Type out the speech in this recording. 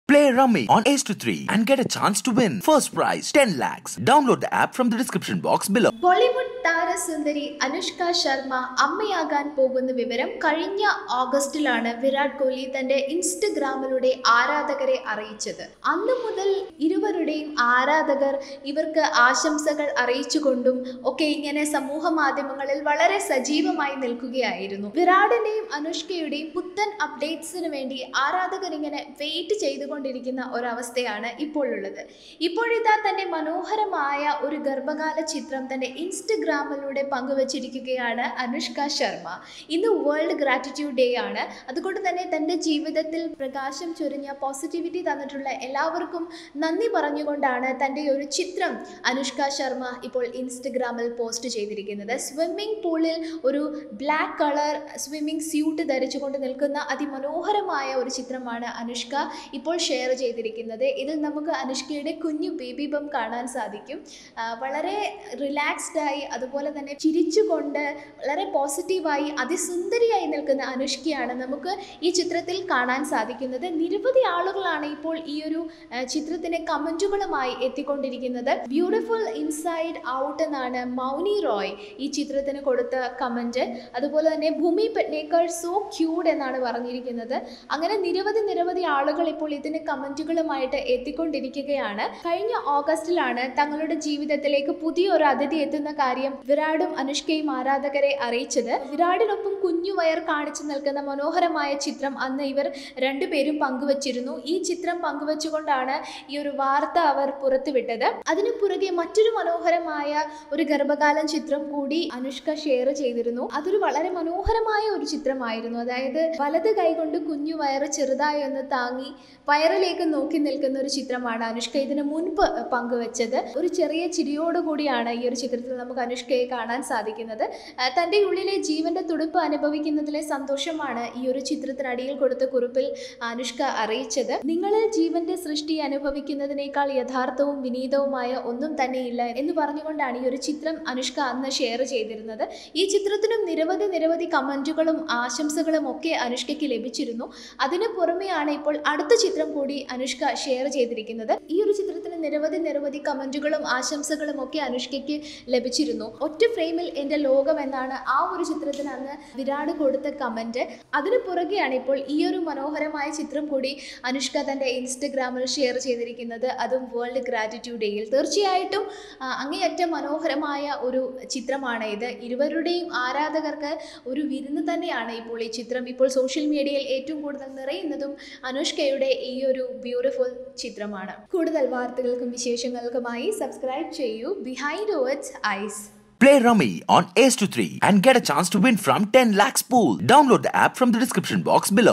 Play Rummy on Ace to 3 and get a chance to win. First prize 10 lakhs. Download the app from the description box below. Bollywood താരസുന്ദരി Anushka Sharma അമ്മയാകാൻ പോകുന്ന വിവരം കഴിഞ്ഞ ഓഗസ്റ്റിലാണ് വിരാട് കോഹ്ലി തന്റെ ഇൻസ്റ്റഗ്രാമിലൂടെ ആരാധകരെ അറിയിച്ചത് അന്നു മുതൽ ഇരുവരുടെയും ആരാധകർ ഇവർക്ക് ആശംസകൾ അറിയിച്ചുകൊണ്ടും ഒക്കെ ഇങ്ങനെ സമൂഹ മാധ്യമങ്ങളിൽ വളരെ സജീവമായി നിൽക്കുകയായിരുന്നു വിരാടിന്റെയും അനുഷ്കയുടെയും പുത്തൻ അപ്ഡേറ്റ്സിന് വേണ്ടി ആരാധകർ ഇങ്ങനെ വെയിറ്റ് ചെയ്തുകൊണ്ടിരിക്കുന്ന ഒരവസ്ഥയാണ് ഇപ്പോൾ ഉള്ളത് ഇപ്പോഴിതാ തന്റെ മനോഹരമായ ഒരു ഗർഭകാല ചിത്രം തന്റെ ഇൻസ്റ്റഗ്രാമിലൂടെ പങ്കുവച്ചിരിക്കുകയാണ് അനുഷ്ക ശർമ്മ ഇന്ന് വേൾഡ് ഗ്രാറ്റിറ്റ്യൂഡ് ഡേ ആണ് അതുകൊണ്ട് തന്നെ തന്റെ ജീവിതത്തിൽ പ്രകാശം ചൊരിഞ്ഞ പോസിറ്റിവിറ്റി തന്നിട്ടുള്ള എല്ലാവർക്കും നന്ദി പറഞ്ഞുകൊണ്ടാണ് തന്റെ ഒരു ചിത്രം അനുഷ്ക ശർമ്മ ഇപ്പോൾ ഇൻസ്റ്റഗ്രാമിൽ പോസ്റ്റ് ചെയ്തിരിക്കുന്നത് സ്വിമ്മിംഗ് പൂളിൽ ഒരു ബ്ലാക്ക് കളർ സ്വിമ്മിംഗ് സ്യൂട്ട് ധരിച്ചുകൊണ്ട് നിൽക്കുന്ന അതിമനോഹരമായ ഒരു ചിത്രമാണ് അനുഷ്ക ഇപ്പോൾ ഷെയർ ചെയ്തിരിക്കുന്നത് ഇതിൽ നമുക്ക് അനുഷ്കയുടെ കുഞ്ഞു ബേബി ബം കാണാൻ സാധിക്കും ആ, വളരെ റിലാക്സ്ഡ് ആയി അതുപോലെ തന്നെ ചിരിച്ചുകൊണ്ട് വളരെ പോസിറ്റീവായി അതിസുന്ദരിയായി നിൽക്കുന്ന അനുഷ്കയാണ് നമുക്ക് ഈ ചിത്രത്തിൽ കാണാൻ സാധിക്കുന്നത് നിരവധി ആളുകളാണ് ഇപ്പോൾ ഈ ഒരു ആ, ചിത്രത്തിന് കമൻറ്റുകളുമായി എത്തിക്കൊണ്ടിരിക്കുന്നത് ബ്യൂട്ടിഫുൾ ഇൻസൈഡ് ഔട്ട് എന്നാണ് മൗനി റോയ് ഈ ചിത്രത്തിന് കൊടുത്ത കമൻറ്റ് അതുപോലെ തന്നെ ഭൂമി പെട്നേക്കർ സോ ക്യൂഡ് എന്നാണ് പറഞ്ഞിരിക്കുന്നത് അങ്ങനെ നിരവധി നിരവധി ആളുകൾ ഇപ്പോൾ ഇതിന് കമൻറ്റുകളുമായിട്ട് എത്തിക്കൊണ്ടിരിക്കുകയാണ് കഴിഞ്ഞ ഓഗസ്റ്റിലാണ് തങ്ങളുടെ ജീവിതത്തിലേക്ക് പുതിയ ഒരു അതിഥി എത്തുന്ന കാര്യം വിരാടും അനുഷ്കയും ആരാധകരെ അറിയിച്ചത് വിരാടിനൊപ്പം കുഞ്ഞു വയർ കാണിച്ചു നിൽക്കുന്ന മനോഹരമായ ചിത്രം അന്ന് ഇവർ രണ്ടുപേരും പങ്കുവച്ചിരുന്നു ഈ ചിത്രം പങ്കുവച്ചുകൊണ്ടാണ് ഈ ഒരു വാർത്ത അവർ പുറത്തുവിട്ടത് അതിനു പുറകെ മറ്റൊരു മനോഹരമായ ഒരു ഗർഭകാലം ചിത്രം കൂടി അനുഷ്ക ഷെയർ ചെയ്തിരുന്നു അതൊരു വളരെ മനോഹരമായ ഒരു ചിത്രമായിരുന്നു അതായത് വലത് കൈകൊണ്ട് കുഞ്ഞു വയറ് ചെറുതായി ഒന്ന് താങ്ങി വയറിലേക്ക് നോക്കി നിൽക്കുന്ന ഒരു ചിത്രമാണ് അനുഷ്ക ഇതിനു മുൻപ് പങ്കുവച്ചത് ഒരു ചെറിയ ചിരിയോടുകൂടിയാണ് ഈ ഒരു ചിത്രത്തിൽ നമുക്ക് അനുഷ്കയെ കാണാൻ സാധിക്കുന്നത് ആ, തൻ്റെ ഉള്ളിലെ ജീവന്റെ തുടുപ്പ് അനുഭവിക്കുന്നതിലെ സന്തോഷമാണ് ഈ ഒരു ചിത്രത്തിനടിയിൽ കൊടുത്ത കുറിപ്പിൽ അനുഷ്ക അറിയിച്ചത് നിങ്ങളിൽ ജീവന്റെ സൃഷ്ടി അനുഭവിക്കുന്നതിനേക്കാൾ യഥാർത്ഥവും വിനീതവുമായ ഒന്നും തന്നെയില്ല എന്ന് പറഞ്ഞുകൊണ്ടാണ് ഈ ഒരു ചിത്രം അനുഷ്ക അന്ന് ഷെയർ ചെയ്തിരുന്നത് ഈ ചിത്രത്തിനും നിരവധി നിരവധി കമന്റുകളും ആശംസകളും ഒക്കെ അനുഷ്കയ്ക്ക് ലഭിച്ചിരുന്നു അതിനു പുറമെയാണ് ഇപ്പോൾ അടുത്ത ചിത്രം കൂടി അനുഷ്ക ഷെയർ ചെയ്തിരിക്കുന്നത് ഈ ഒരു ചിത്രത്തിന് നിരവധി നിരവധി കമന്റുകളും ആശംസകളും ഒക്കെ അനുഷ്കയ്ക്ക് ലഭിച്ചിരുന്നു ഒറ്റ ഫ്രെയിമിൽ എൻ്റെ ലോകം എന്നാണ് ആ ഒരു ചിത്രത്തിന് അന്ന് വിരാട് കൊടുത്ത കമന്റ് അതിനു പുറകെയാണ് ഇപ്പോൾ ഈ ഒരു മനോഹരമായ ചിത്രം കൂടി അനുഷ്ക തൻ്റെ ഇൻസ്റ്റഗ്രാമിൽ ഷെയർ ചെയ്തിരിക്കുന്നത് അതും വേൾഡ് ഗ്രാറ്റിറ്റ്യൂഡ് ഡേയിൽ തീർച്ചയായിട്ടും ആ, അങ്ങേയറ്റം മനോഹരമായ ഒരു ചിത്രമാണ് ഇത് ഇരുവരുടെയും ആരാധകർക്ക് ഒരു വിരുന്ന് തന്നെയാണ് ഇപ്പോൾ ഈ ചിത്രം ഇപ്പോൾ സോഷ്യൽ മീഡിയയിൽ ഏറ്റവും കൂടുതൽ നിറയുന്നതും അനുഷ്കയുടെ ഈ ഒരു ബ്യൂട്ടിഫുൾ ചിത്രമാണ് കൂടുതൽ വാർത്തകൾക്കും വിശേഷങ്ങൾക്കുമായി സബ്സ്ക്രൈബ് ചെയ്യൂ behind words eyes Play Rummy on Ace to 3 and get a chance to win from 10 lakhs pool. Download the app from the description box below.